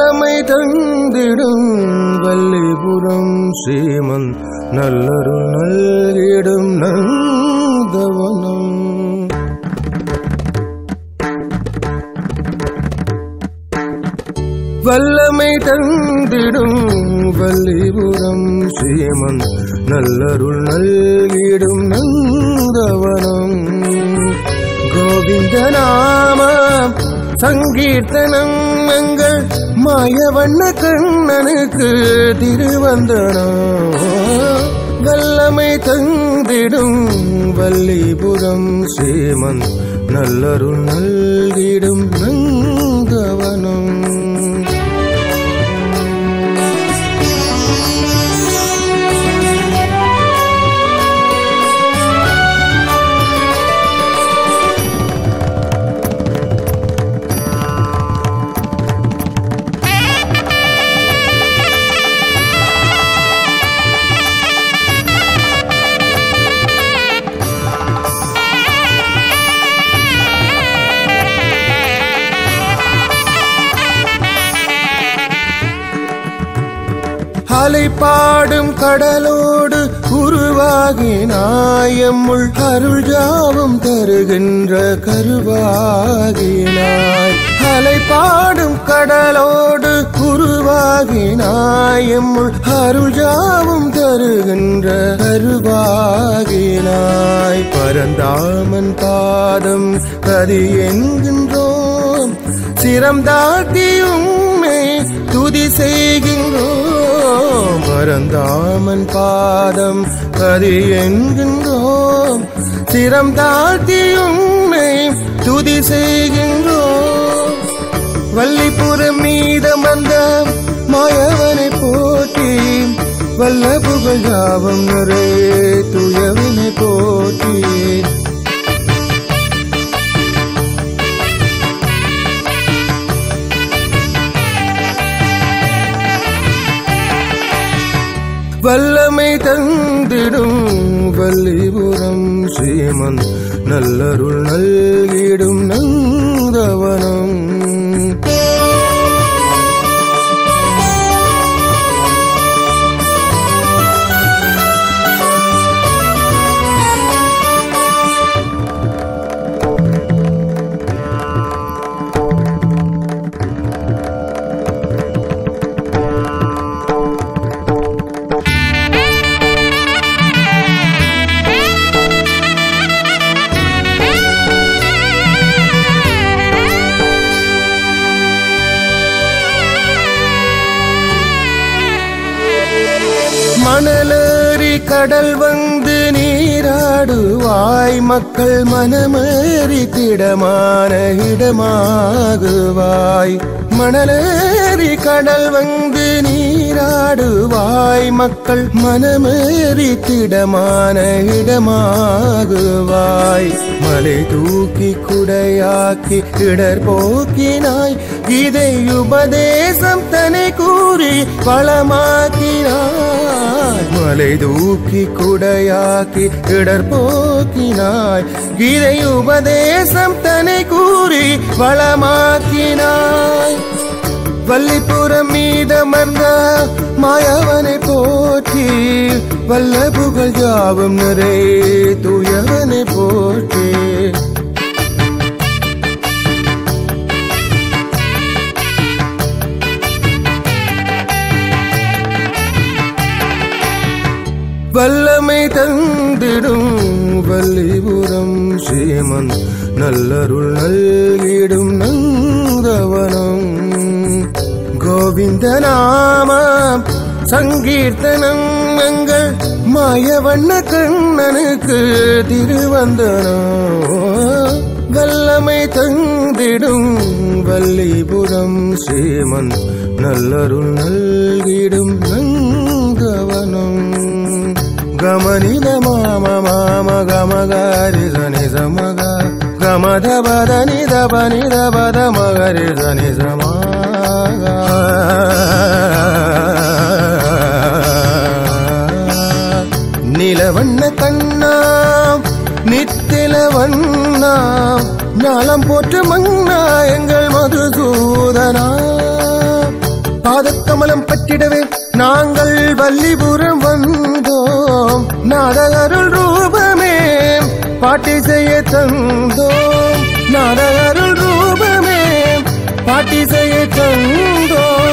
வல்லமை தந்திடும் வல்லிபுரம் சீமன் நல்லருள் நல்கிடும் நந்தவனம் வல்லமை தந்திடும் வல்லிபுரம் சீமன் நல்லருள் நல்கிடும் நந்தவனம் கோவிந்த நாம சங்கீர்த்தனம் எங்கள் மாயவண்ண கண்ணனுக்கு திருவந்தனம் வல்லமை தந்திடும் வல்லிபுரம் சீமன் நல்லருள் நல்கிடும் நந்தவனம் அலை பாடும் கடலோடு உருவாகினாய் எம்முள் அருள் ஜாவும் தருகின்ற கருவாகினாய் அலை பாடும் கடலோடு உருவாகினாய் எம்முள் அருள் ஜாவும் தருகின்ற கருவாகினாய் பரந்தாமன் பாதம் கதி என்கின்றோம் சிரம் தாட்டி உம்மை துதி செய்கின்றோம் பரந்தாமன் பாதம் கதி என்கின்றோம் சிரம் தாழ்த்தி உம்மை துதி செய்கின்றோம் வள்ளிபுரம் மீதம் வந்த மாயவனை போற்றி வல்ல புகழ் யாவும் நிறைய துயவனை போற்றி வல்லமை தந்திடும் வல்லிபுரம் சீமன் நல்லருள் நல்கிடும் நந்தவனம் மணலேறி கடல் வந்து நீராடுவாய் மக்கள் மனமேறி திடமான இடமாகுவாய் மணலேறி கடல் வந்து நீராடுவாய் மக்கள் மனமேறி திடமான இடமாகுவாய் மலை தூக்கி குடையாக்கி இடர் போக்கினாய் இதை உபதேசம் தனை கூறி பலமாக்கினாய் மலை தூக்கி குடையாக்கி இடர் போக்கினாய் இதை உபதேசம் தனை கூறி வளமாக்கினாய் வள்ளிப்புறம் மீதமர்ந்த மாயவனை போற்றி வல்ல புகழ் ஜாவும் நிறை தூயவனை போற்றி வல்லமை தந்திடும் வல்லிபுரம் சீமன் நல்லருள் நல்கிடும் நந்தவனம் கோவிந்த நாம சங்கீர்த்தனம் எங்கள் மாயவண்ண கண்ணனுக்கு திருவந்தனம் வல்லமை தந்திடும் வல்லிபுரம் சீமன் நல்லருள் நல்கிடும் நந்தவனம் గమనిద మామ మామ గమ గారి జని సమగ గమద బద నిద బని బద మగరి జని సమాగ நிலவண்ண கண்ணா நித்தில வண்ணா ஞாலம் போற்று மண்ணா எங்கள் மதுசூதனா பாதக்கமலம் பற்றிடவே நாங்கள் வள்ளிபுரம் வந்தோம் நாடகருள் ரூபமே பாட்டி செய்ய தந்தோம் நாடகருள் ரூபமே பாட்டி செய்ய தந்தோம்